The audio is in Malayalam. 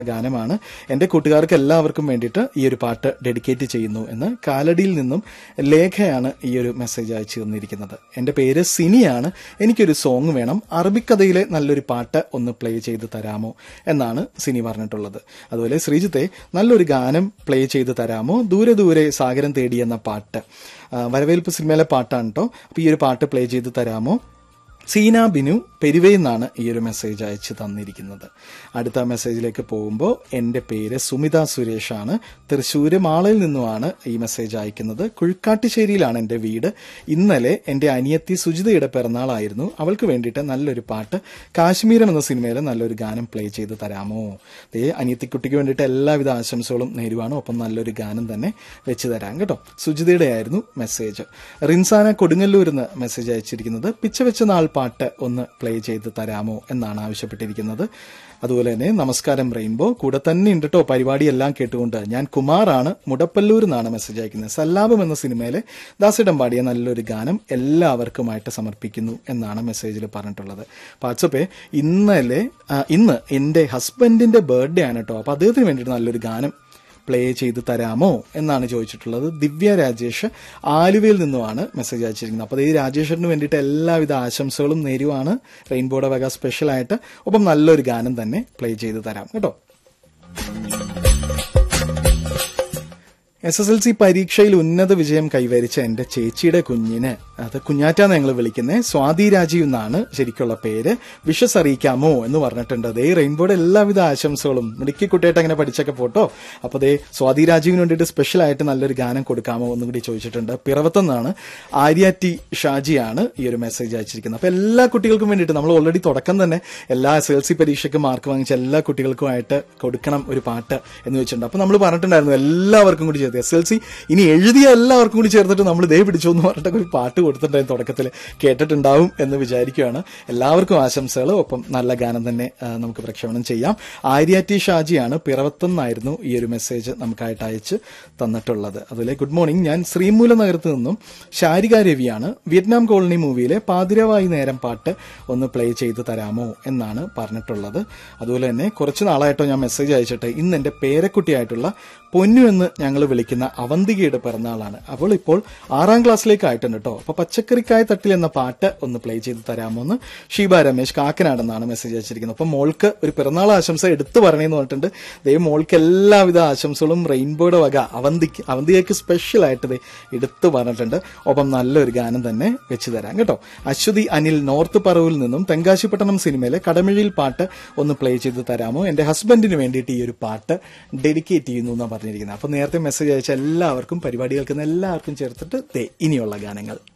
ഗാനമാണ് എന്റെ കൂട്ടുകാർക്ക് എല്ലാവർക്കും വേണ്ടിയിട്ട് ഈ ഒരു പാട്ട് ഡെഡിക്കേറ്റ് ചെയ്യുന്നു എന്ന് കാലടിയിൽ നിന്നും ലേഖയാണ് ഈ ഒരു മെസ്സേജ് അയച്ചു തന്നിരിക്കുന്നത് എന്റെ പേര് സിനിയാണ് എനിക്കൊരു സോങ് വേണം അറബിക്കഥയിലെ നല്ലൊരു പാട്ട് ഒന്ന് പ്ലേ ചെയ്ത് തരാമോ എന്നാണ് സിനി പറഞ്ഞിട്ടുള്ളത് അതുപോലെ ശ്രീജിത്തെ നല്ലൊരു ഗാനം പ്ലേ ചെയ്ത് തരാമോ ദൂരെ ദൂരെ സാഗരം തേടി എന്ന പാട്ട് ആ, വരവേൽപ്പ് സിനിമയിലെ പാട്ടാണ് കേട്ടോ അപ്പോൾ ഈ ഒരു പാട്ട് പ്ലേ ചെയ്ത് തരാമോ സീന ബിനു പെരുവയെന്നാണ് ഈ ഒരു മെസ്സേജ് അയച്ചു തന്നിരിക്കുന്നത് അടുത്ത മെസ്സേജിലേക്ക് പോകുമ്പോൾ എൻ്റെ പേര് സുമിത സുരേഷാണ് തൃശ്ശൂര് മാളയിൽ നിന്നുമാണ് ഈ മെസ്സേജ് അയക്കുന്നത് കുഴിക്കാട്ടുശ്ശേരിയിലാണ് എൻ്റെ വീട് ഇന്നലെ എൻ്റെ അനിയത്തി സുജിതയുടെ പിറന്നാളായിരുന്നു അവൾക്ക് വേണ്ടിയിട്ട് നല്ലൊരു പാട്ട് കാശ്മീരം എന്ന സിനിമയിലെ നല്ലൊരു ഗാനം പ്ലേ ചെയ്ത് തരാമോ ദേ അനിയത്തിക്കുട്ടിക്ക് വേണ്ടിയിട്ട് എല്ലാവിധ ആശംസകളും നേരുവാണ് ഒപ്പം നല്ലൊരു ഗാനം തന്നെ വെച്ച് തരാം കേട്ടോ സുജിതയുടെ ആയിരുന്നു മെസ്സേജ് റിൻസാന കൊടുങ്ങല്ലൂരിൽ നിന്ന് മെസ്സേജ് അയച്ചിരിക്കുന്നത് പിച്ച വെച്ച നാൾ പാട്ട് ഒന്ന് പ്ലേ ചെയ്ത് തരാമോ എന്നാണ് ആവശ്യപ്പെട്ടിരിക്കുന്നത് അതുപോലെ തന്നെ നമസ്കാരം റെയിൻബോ കൂടെ തന്നെ ഉണ്ട് കേട്ടോ പരിപാടിയെല്ലാം കേട്ടുകൊണ്ട് ഞാൻ കുമാറാണ് മുടപ്പല്ലൂരിൽ നിന്നാണ് മെസ്സേജ് അയക്കുന്നത് സല്ലാപം എന്ന സിനിമയിലെ ദാസിടം പാടിയ നല്ലൊരു ഗാനം എല്ലാവർക്കുമായിട്ട് സമർപ്പിക്കുന്നു എന്നാണ് മെസ്സേജിൽ പറഞ്ഞിട്ടുള്ളത് വാട്സപ്പേ ഇന്നലെ ആ, ഇന്ന് എൻ്റെ ഹസ്ബൻഡിന്റെ ബർത്ത്ഡേ ആണ് കേട്ടോ അപ്പൊ അദ്ദേഹത്തിന് വേണ്ടിയിട്ട് നല്ലൊരു ഗാനം പ്ലേ ചെയ്ത് തരാമോ എന്നാണ് ചോദിച്ചിട്ടുള്ളത് ദിവ്യ രാജേഷ് ആലുവയിൽ നിന്നുമാണ് മെസ്സേജ് അയച്ചിരിക്കുന്നത് അപ്പോൾ ഈ രാജേഷിന് വേണ്ടിയിട്ട് എല്ലാവിധ ആശംസകളും നേരുവാണ് റെയിൻബോയുടെ വക സ്പെഷ്യലായിട്ട് ഒപ്പം നല്ലൊരു ഗാനം തന്നെ പ്ലേ ചെയ്ത് തരാം കേട്ടോ എസ് എസ് എൽ സി പരീക്ഷയിൽ ഉന്നത വിജയം കൈവരിച്ച എന്റെ ചേച്ചിയുടെ കുഞ്ഞിന് അത് കുഞ്ഞാറ്റാന്ന് ഞങ്ങൾ വിളിക്കുന്നത് സ്വാതി രാജീവ് എന്നാണ് ശരിക്കുള്ള പേര് വിഷസ് അറിയിക്കാമോ എന്ന് പറഞ്ഞിട്ടുണ്ട് അതേ റെയിൻബോയുടെ എല്ലാവിധ ആശംസകളും മിടുക്കി കുട്ടിയായിട്ട് അങ്ങനെ പഠിച്ചൊക്കെ പോട്ടോ അപ്പൊ ദേ സ്വാതി രാജീവിന് വേണ്ടിയിട്ട് സ്പെഷ്യൽ ആയിട്ട് നല്ലൊരു ഗാനം കൊടുക്കാമോ എന്നും കൂടി ചോദിച്ചിട്ടുണ്ട് പിറവത്തെന്നാണ് ആര്യ ടി ഷാജിയാണ് ഈ ഒരു മെസ്സേജ് അയച്ചിരിക്കുന്നത് അപ്പൊ എല്ലാ കുട്ടികൾക്കും വേണ്ടിയിട്ട് നമ്മൾ ഓൾറെഡി തുടക്കം തന്നെ എല്ലാ എസ് എൽ സി പരീക്ഷയ്ക്ക് മാർക്ക് വാങ്ങിച്ച എല്ലാ കുട്ടികൾക്കുമായിട്ട് കൊടുക്കണം ഒരു പാട്ട് എന്ന് വെച്ചിട്ടുണ്ട് അപ്പൊ നമ്മൾ പറഞ്ഞിട്ടുണ്ടായിരുന്നു എല്ലാവർക്കും കൂടി ചേർത്ത് എസ് എൽ സി ഇനി എഴുതിയ എല്ലാവർക്കും കൂടി ചേർത്തിട്ട് നമ്മൾ ദേ പിടിച്ചു എന്ന് പറഞ്ഞിട്ട് ഒരു പാട്ട് കൊടുത്തിട്ടുണ്ടായിരുന്നു തുടക്കത്തിൽ കേട്ടിട്ടുണ്ടാവും എന്ന് വിചാരിക്കുകയാണ് എല്ലാവർക്കും ആശംസകൾ ഒപ്പം നല്ല ഗാനം തന്നെ ആ, നമുക്ക് പ്രക്ഷേപണം ചെയ്യാം ആര്യ ടി ഷാജിയാണ് പിറവത്തെന്നായിരുന്നു ഈ ഒരു മെസ്സേജ് നമുക്കായിട്ട് അയച്ച് തന്നിട്ടുള്ളത് അതുപോലെ ഗുഡ് മോർണിംഗ് ഞാൻ ശ്രീമൂല നഗരത്ത് നിന്നും ശാരിക രവിയാണ് വിയറ്റ്നാം കോളനി മൂവിയിലെ പാതിരവായി നേരം പാട്ട് ഒന്ന് പ്ലേ ചെയ്ത് തരാമോ എന്നാണ് പറഞ്ഞിട്ടുള്ളത് അതുപോലെ തന്നെ കുറച്ച് നാളായിട്ടോ ഞാൻ മെസ്സേജ് അയച്ചിട്ട് ഇന്ന് എന്റെ പേരക്കുട്ടിയായിട്ടുള്ള പൊന്നു എന്ന് ഞങ്ങൾ വിളിക്കുന്ന അവന്തികയുടെ പിറന്നാളാണ് അവൾ ഇപ്പോൾ ആറാം ക്ലാസ്സിലേക്ക് ആയിട്ടുണ്ട് കേട്ടോ അപ്പൊ പച്ചക്കറിക്കായ തട്ടിൽ എന്ന പാട്ട് ഒന്ന് പ്ലേ ചെയ്ത് തരാമോ എന്ന് ഷീബ രമേശ് കാക്കനാടെന്നാണ് മെസ്സേജ് അയച്ചിരിക്കുന്നത് അപ്പൊ മോൾക്ക് ഒരു പിറന്നാൾ ആശംസ എടുത്തു പറയണേന്ന് പറഞ്ഞിട്ടുണ്ട് ദേ മോൾക്ക് എല്ലാവിധ ആശംസകളും റെയിൻബോയുടെ വക അവന്തിക്ക് അവന്തികയ്ക്ക് സ്പെഷ്യൽ ആയിട്ട് ദേ എടുത്തു പറഞ്ഞിട്ടുണ്ട് ഒപ്പം നല്ലൊരു ഗാനം തന്നെ വെച്ച് തരാം കേട്ടോ അശ്വതി അനിൽ നോർത്ത് പറവിൽ നിന്നും തെങ്കാശിപ്പട്ടണം സിനിമയിലെ കടമിഴിയിൽ പാട്ട് ഒന്ന് പ്ലേ ചെയ്ത് തരാമോ എന്റെ ഹസ്ബൻഡിന് വേണ്ടിയിട്ട് ഈ ഒരു പാട്ട് ഡെഡിക്കേറ്റ് ചെയ്യുന്നു എന്നാണ് പറഞ്ഞിരിക്കുന്നത് അപ്പൊ നേരത്തെ മെസ്സേജ് അയച്ച എല്ലാവർക്കും പരിപാടി കേൾക്കുന്ന എല്ലാവർക്കും ചേർത്തിട്ട് ദേ ഇനിയുള്ള ഗാനങ്ങൾ